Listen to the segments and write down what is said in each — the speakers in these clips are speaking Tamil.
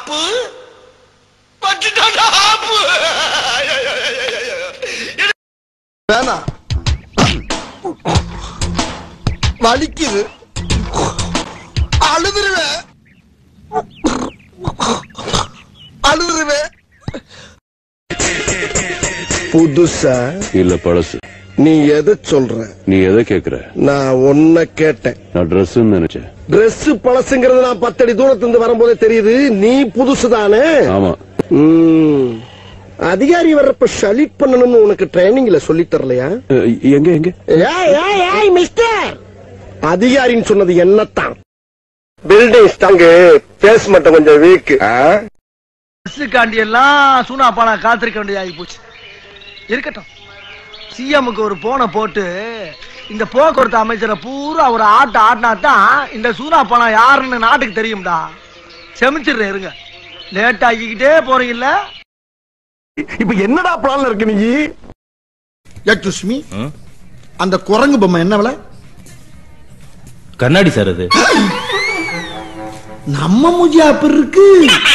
ஆப்பு பட்டுட்டாடா ஆப்பு வேணாம் வலிக்குது அழுதுருவேன் அழுதுருவேன் புதுசா இல்ல பழசு நீ எதை சொல்ற நீ எதை கேக்குற நான் ஒன்ன கேட்டேன் நான் ட்ரெஸ் நினைச்சேன் Dress பழசுங்கிறது நான் பத்தடி தூரத்துல இருந்து வரும்போதே தெரியுது நீ புதுசு தானே ஆமா ம். அதிகாரி வர்றப்ப ஷலிட் பண்ணணும்னு உனக்கு ட்ரைனிங்ல சொல்லி தரலையா அஹ், எங்க எங்க ஏய், ஏய், ஏய், மிஸ்டர் அதிகாரின்னு சொன்னது என்னத்தான் பில்டிங்ஸ் தாங்க பேஸ் மட்டும் கொஞ்சம் வீக் பஸ்ஸுக்காண்டி எல்லாம் சூனா பானா காத்திருக்க வேண்டியதாகி போச்சு இருக்கட்டும் சிஎம்முக்கு ஒரு போனை போட்டு இந்த போக்குவரத்து அமைச்சரை பூரா ஒரு ஆட்ட ஆட்டினா தான் இந்த சூனா பானா யாருன்னு நாட்டுக்கு தெரியும்டா செமிச்சிடுறேன் இருங்க லேட் ஆக்கிக்கிட்டே போறீங்கல்ல இப்ப என்னடா பிளான்ல இருக்கு நீ யக்துஷ்மி அந்த குரங்கு பொம்மை என்ன விலை கண்ணாடி சார் அது நம்ம முஜியா அப்படி இருக்கு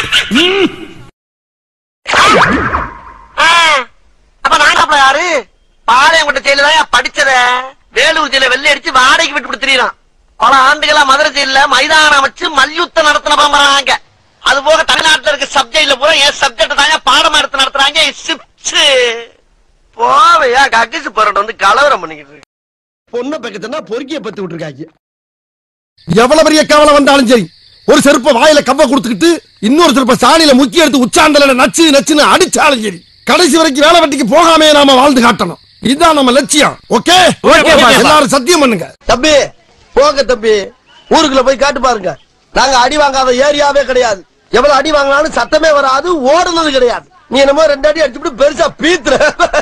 அப்ப நானாப்ல யாரு பாளையங்கோட்டை ஜெயில தான் படிச்சத வேலூர் ஜெயில வெள்ளை அடிச்சு வாடகைக்கு விட்டு கொடுத்துறான் பல ஆண்டுகளா மதுரை ஜெயில மைதானம் வச்சு மல்யுத்தம் நடத்தின பரம்பராங்க அது போக தமிழ்நாட்டுல இருக்க சப்ஜெக்ட்ல பூரா என் சப்ஜெக்ட் தாங்க பாடமா எடுத்து நடத்துறாங்க சிப்ஸ் போவையா கக்கிசு போராட்டம் வந்து கலவரம் பண்ணிக்கிட்டு இருக்கு. பொண்ணை பக்கத்துனா பொறுக்கிய பத்து விட்டுருக்காங்க எவ்வளவு பெரிய கவலை வந்தாலும் சரி ஒரு செருப்ப வாயில கவ்வ கொடுத்துக்கிட்டு இன்னொரு செருப்ப சாணியில முக்கிய எடுத்து உச்சாண்டல நச்சு நச்சுன்னு அடிச்சாலும் சரி கடைசி வரைக்கும் வேலை வெட்டிக்கு போகாமே நாம வாழ்ந்து காட்டணும் இதுதான் நம்ம லட்சியம் ஓகே எல்லாரும் சத்தியம் பண்ணுங்க தம்பி போங்க தம்பி ஊருக்குள்ள போய் காட்டு பாருங்க நாங்க அடி வாங்காத ஏரியாவே கிடையாது எவ்வளவு அடி வாங்கினாலும் சத்தமே வராது ஓடுனது கிடையாது நீ என்னமோ ரெண்டு அடி அடிச்சுட்டு பெருசா பீத்துற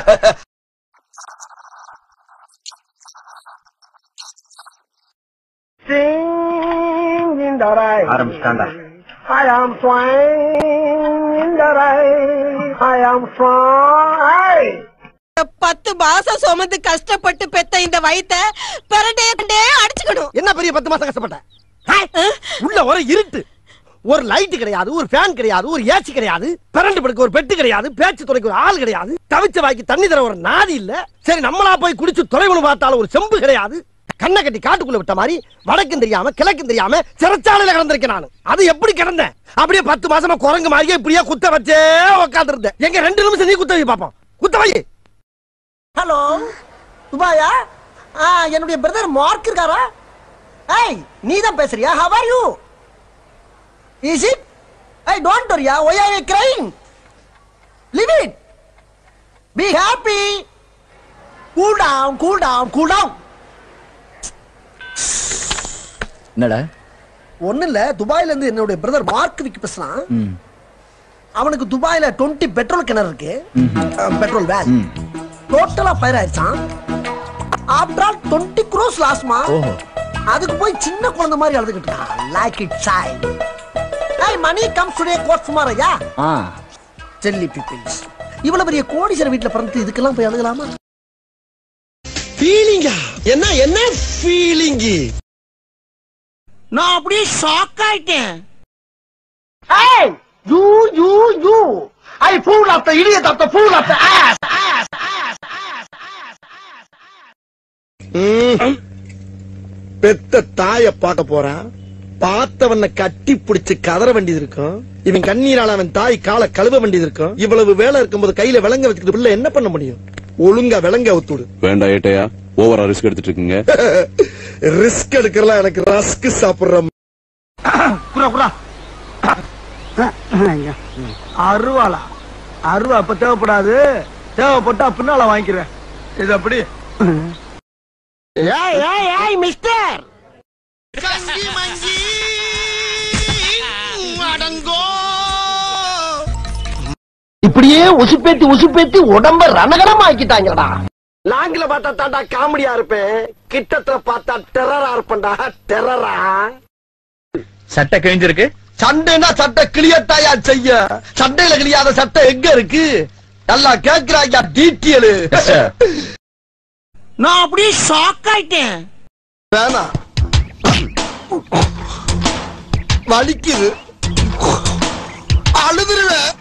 ஆரம்பிச்சிட்டாண்டா I am flying in the rain. I am flying. பத்து மாசம் சுமந்து கஷ்டப்பட்டு பெத்த இந்த வயித்த பிரண்டே பிரண்டே அடிச்சுக்கணும் என்ன பெரிய பத்து மாசம் கஷ்டப்பட்டேன் ஹே? உள்ள ஒரு இருட்டு ஒரு லைட் கிடையாது ஒரு ஃபேன் கிடையாது ஒரு ஏசி கிடையாது பிறண்டு படுக்க ஒரு பெட்டு கிடையாது பேச்சு துறைக்கு ஒரு ஆள் கிடையாது தவிச்ச வாய்க்கு தண்ணி தர ஒரு நாதி இல்ல சரி நம்மளா போய் குடிச்சு தொலைவனு பார்த்தாலும் ஒரு செம்பு கிடையாது கண்ணை கட்டி காட்டுக்குள்ள விட்ட மாதிரி வடக்கும் தெரியாம கிழக்கும் தெரியாம சிறைச்சாலையில கிடந்திருக்கேன் நான் அது எப்படி கிடந்தேன் அப்படியே பத்து மாசமா குரங்கு மாதிரியே இப்படியே குத்த வச்சே உட்கார்ந்து இருந்தேன் எங்க ரெண்டு நிமிஷம் நீ குத்த வை பாப்போம் குத்த வை ஹலோ துபாயா ஆ என்னுடைய பிரதர் மார்க் இருக்காரா ஏய் நீ தான் பேசுறியா how are you is it I don't வரியா why are you crying leave it be happy cool down cool down cool down என்னடா ஒண்ணு இல்ல துபாயில இருந்து என்னுடைய பிரதர் மார்க் விக்கு பேசுறான் அவனுக்கு துபாயில 20 பெட்ரோல் கிணறு இருக்கு பெட்ரோல் வேல் டோட்டலா ஃபயர் ஆயிடுச்சான் ஆஃப்டர் ஆல் 20 க்ரோஸ் லாஸ்மா ஓஹோ. அதுக்கு போய் சின்ன குழந்தை மாதிரி அழுதுகிட்டு இருக்கான் like it child I money comes today கோட் சுமார் ஐயா ஆ செல்லி பீப்பிள்ஸ் இவ்வளவு பெரிய கோடீஸ்வரர் வீட்டுல பிறந்து இதுக்கெல்லாம் போய் அழுகலாமா ஃபீலிங்கா என்ன என்ன ஃபீலிங் நான் அப்படியே ஷாக் ஆயிட்டேன் ஏய் you you you I fool of the idiot of the fool of the ass பெத்த தாய பார்க்க போறான் பார்த்தவன கட்டி பிடிச்சு கதற வேண்டியது இருக்கும் இவன் கண்ணீரால அவன் தாய் காலை கழுவ வேண்டியது இருக்கும் இவ்வளவு வேலை இருக்கும்போது கையில விலங்க வச்சுக்கிட்டு பிள்ளை என்ன பண்ண முடியும் ஒழுங்கா விலங்க ஊத்துடு வேண்டாம் ஏட்டையா ஓவரா ரிஸ்க் எடுத்துட்டு இருக்கீங்க ரிஸ்க் எடுக்கிறலாம் எனக்கு ரஸ்க் சாப்பிடுற குரா குரா அருவாளா அருவா அப்ப தேவைப்படாது தேவைப்பட்டா பின்னால வாங்கிக்கிறேன் இது அப்படி ஏய் ஏய் ஏய் மிஸ்டர் கஞ்சி மஞ்சி அடங்கோ இப்படியே உசுப்பேத்தி உசுப்பேத்தி உடம்ப ரணகலம் ஆக்கிட்டாங்கடா லாங்கில பார்த்தா தாண்டா காமெடியா இருப்பேன் கிட்டத்துல பார்த்தா டெரரா இருப்பேன்டா டெரரா சட்டை கிழிஞ்சிருக்கு சண்டைனா சட்டை கிளியத்தாயா செய்ய சண்டையில கிளியாத சட்டை எங்க இருக்கு நல்லா கேக்குறாயா டீட்டியல் நான் அப்படியே ஷாக் ஆயிட்டேன் வேணாம் வலிக்குது அழுதுருவேன்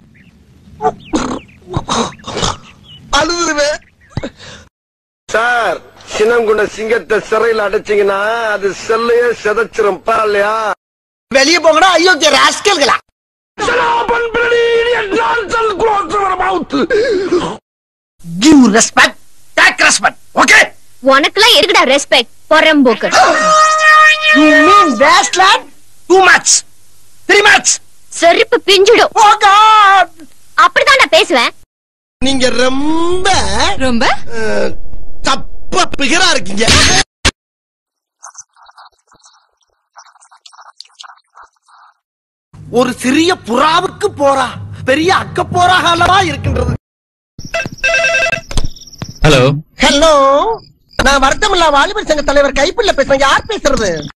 அழுதுருவேன் சார் சின்னங்குண்ட சிங்கத்தை சிறையில் அடைச்சீங்கன்னா அது செல்லையே செதைச்சிரும் இல்லையா வெளியே போங்கடா அயோக்கிய ராஸ்கல்களா give respect take respect okay உனக்குலாம் இருக்குடா ரெஸ்பெக்ட் பொறம்போக்கு you mean wasteland too much three much செருப்பு பிஞ்சிடும் ஓ காட் அப்படிதான் நான் பேசுவேன் நீங்க ரொம்ப ரொம்ப அஹ், தப்பா பிகரா இருக்கீங்க ஒரு சிறிய புறாவுக்கு போறா பெரிய அக்க போராக அல்லவா இருக்கின்றது ஹலோ ஹலோ நான் வருத்தமில்லா வாலிபர் சங்க தலைவர் கைப்பிள்ள பேசுறேன் யார் பேசுறது